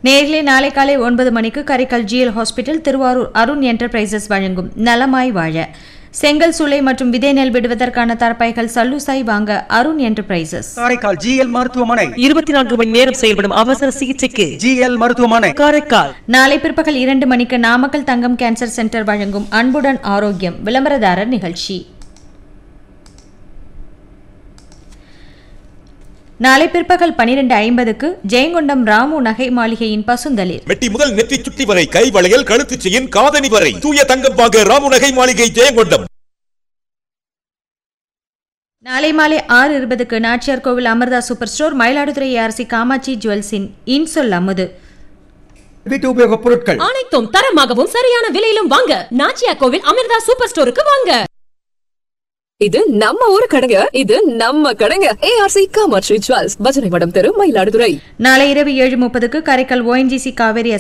நேரிலே நாளை காலை ஒன்பது மணிக்கு Karaikal GL hospital Thiruvarur Arun enterprises வழங்கும் நலமாய் வாழ செங்கல் சூளை மற்றும் விதை நெல் விடுவதற்கான தரப்பைகள் சல்லுசாய் வாங்க அருண் என்டர்பிரைசஸ் காரைக்கால் ஜிஎல் மருத்துவமனை இருபத்தி நான்கு மணி நேரம் செயல்படும் அவசர சிகிச்சைக்கு ஜிஎல் மருத்துவமனை காரைக்கால் நாளை பிற்பகல் இரண்டு மணிக்கு நாமக்கல் தங்கம் கேன்சர் சென்டர் வழங்கும் அன்புடன் ஆரோக்கியம் விளம்பரதாரர் நிகழ்ச்சி நாளை பிற்பகல் பனிரெண்டு ஐம்பதுக்கு ஜெயங்கொண்டம் ராமு நகை மாளிகையின் பசுந்தளிர் மெட்டி முதல் நெற்றி சுட்டி வரை கை வளையல் கழுத்து செயின் காதணி வரை தூய தங்கம் வாங்க ராமுநகை மாளிகை ஜெயங்கொண்டம் நாளை மாலை ஆறு இருபதுக்கு Nachiyar Kovil Amritha super store Mayiladuthurai RC Kamatchi ஜுவல்ஸின் இன்சொல் அமுது வீட்டு உபயோகப் பொருட்கள் அனைத்தும் தரமாகவும் சரியான விலையிலும் வாங்க நாச்சியா கோவில் அமிர்தா சூப்பர் ஸ்டோருக்கு வாங்க இது நம்ம ஊரு கடைங்க இது நம்ம கடைங்க ஏஆர்சி காமாட்சி ஜுவல்ஸ் பஜனை மடம் தெரு மயிலாடுதுறை நாளை இரவு ஏழு முப்பதுக்கு கரைக்கல் ஓஎன்ஜிசி காவேரி